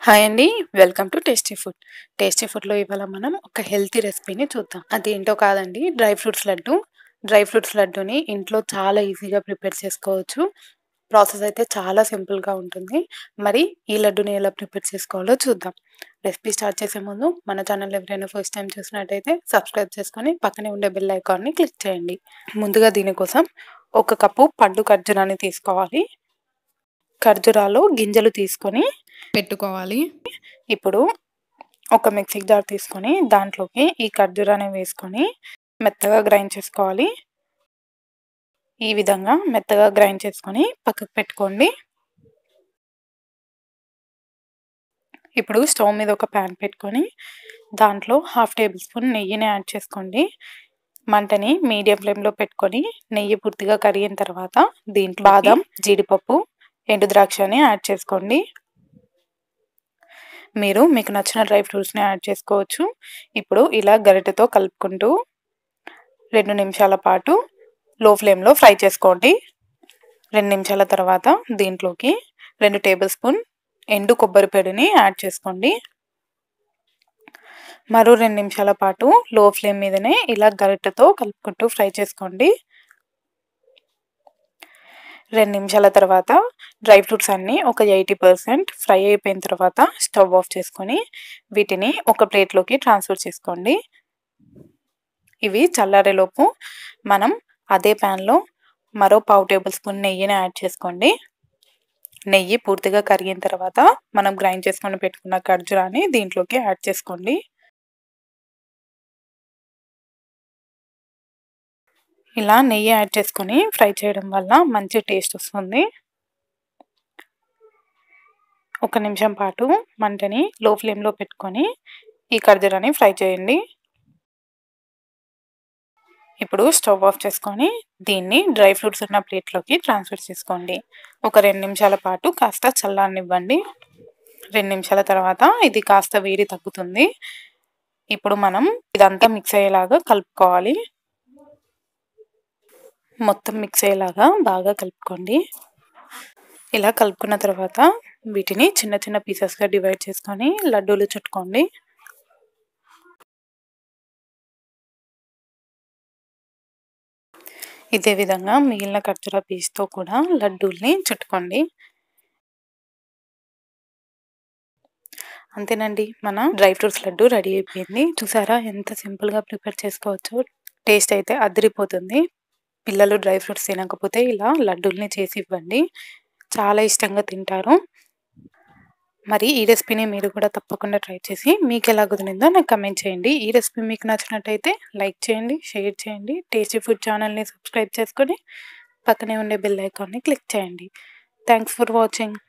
hi అండి welcome to tasty food tasty ఫుడ్లో ఇవాళ మనం ఒక హెల్తీ రెసిపీని చూద్దాం అది ఏంటో కాదండి dry fruits laddu dry fruits లడ్డుని ఇంట్లో చాలా ఈజీగా ప్రిపేర్ చేసుకోవచ్చు ప్రాసెస్ అయితే చాలా సింపుల్గా ఉంటుంది మరి ఈ లడ్డుని ఎలా ప్రిపేర్ చేసుకోవాలో చూద్దాం రెసిపీ స్టార్ట్ చేసే ముందు మన ఛానల్ ఎవరైనా ఫస్ట్ టైం చూసినట్టయితే సబ్స్క్రైబ్ చేసుకొని పక్కనే ఉండే బెల్ ఐకాన్ని క్లిక్ చేయండి ముందుగా దీనికోసం ఒక కప్పు పండు ఖర్జూరాన్ని తీసుకోవాలి ఖర్జూరాలు గింజలు తీసుకొని పెట్టుకోవాలి ఇప్పుడు ఒక మిక్సీ జార్ తీసుకొని దాంట్లోకి ఈ ఖర్జూరాన్ని వేసుకొని మెత్తగా గ్రైండ్ చేసుకోవాలి ఈ విధంగా మెత్తగా గ్రైండ్ చేసుకొని పక్కకు పెట్టుకోండి ఇప్పుడు స్టవ్ మీద ఒక ప్యాన్ పెట్టుకొని దాంట్లో హాఫ్ టేబుల్ స్పూన్ నెయ్యిని యాడ్ చేసుకోండి మంటని మీడియం ఫ్లేమ్లో పెట్టుకొని నెయ్యి పూర్తిగా కరిగిన తర్వాత దీంట్లో బాదం జీడిపప్పు ఎండు ద్రాక్షని యాడ్ చేసుకోండి మీరు మీకు నచ్చిన డ్రై ఫ్రూట్స్ని యాడ్ చేసుకోవచ్చు ఇప్పుడు ఇలా గరిటెతో కలుపుకుంటూ రెండు నిమిషాల పాటు లో ఫ్లేమ్లో ఫ్రై చేసుకోండి రెండు నిమిషాల తర్వాత దీంట్లోకి రెండు టేబుల్ స్పూన్ ఎండు కొబ్బరి పొడిని యాడ్ చేసుకోండి మరో రెండు నిమిషాల పాటు లో ఫ్లేమ్ మీదనే ఇలా గరిటెతో కలుపుకుంటూ ఫ్రై చేసుకోండి రెండు నిమిషాల తర్వాత డ్రై ఫ్రూట్స్ అన్నీ ఒక ఎయిటీ పర్సెంట్ ఫ్రై అయిపోయిన తర్వాత స్టవ్ ఆఫ్ చేసుకొని వీటిని ఒక ప్లేట్లోకి ట్రాన్స్ఫర్ చేసుకోండి ఇవి చల్లారేలోపు మనం అదే ప్యాన్లో మరో పావు టేబుల్ స్పూన్ నెయ్యిని యాడ్ చేసుకోండి నెయ్యి పూర్తిగా కరిగిన తర్వాత మనం గ్రైండ్ చేసుకొని పెట్టుకున్న ఖర్జూరాన్ని దీంట్లోకి యాడ్ చేసుకోండి ఇలా నెయ్యి యాడ్ చేసుకొని ఫ్రై చేయడం వల్ల మంచి టేస్ట్ వస్తుంది ఒక నిమిషం పాటు మంటని లో ఫ్లేమ్లో పెట్టుకొని ఈ ఖర్జూరాన్ని ఫ్రై చేయండి ఇప్పుడు స్టవ్ ఆఫ్ చేసుకొని దీన్ని డ్రై ఫ్రూట్స్ ఉన్న ప్లేట్లోకి ట్రాన్స్ఫర్ చేసుకోండి ఒక రెండు నిమిషాల పాటు కాస్త చల్లారనివ్వండి రెండు నిమిషాల తర్వాత ఇది కాస్త వేడి తగ్గుతుంది ఇప్పుడు మనం ఇదంతా మిక్స్ అయ్యేలాగా కలుపుకోవాలి మొత్తం మిక్స్ అయ్యేలాగా బాగా కలుపుకోండి ఇలా కలుపుకున్న తర్వాత వీటిని చిన్న చిన్న పీసెస్గా డివైడ్ చేసుకొని లడ్డూలు చుట్టుకోండి ఇదే విధంగా మిగిలిన ఖర్జూర పీస్తో కూడా లడ్డూల్ని చుట్టుకోండి అంతేనండి మన డ్రై ఫ్రూట్స్ లడ్డు రెడీ అయిపోయింది చూసారా ఎంత సింపుల్గా ప్రిపేర్ చేసుకోవచ్చు టేస్ట్ అయితే అదిరిపోతుంది పిల్లలు డ్రై ఫ్రూట్స్ తినకపోతే ఇలా లడ్డూల్ని చేసి ఇవ్వండి చాలా ఇష్టంగా తింటారు మరి ఈ రెసిపీని మీరు కూడా తప్పకుండా ట్రై చేసి మీకు ఎలా కుదిరిందో నాకు కమెంట్ చేయండి ఈ రెసిపీ మీకు నచ్చినట్టయితే లైక్ చేయండి షేర్ చేయండి టేస్టీ ఫుడ్ ఛానల్ని సబ్స్క్రైబ్ చేసుకొని పక్కనే ఉండే బెల్ ఐకాన్ని క్లిక్ చేయండి థ్యాంక్స్ ఫర్ వాచింగ్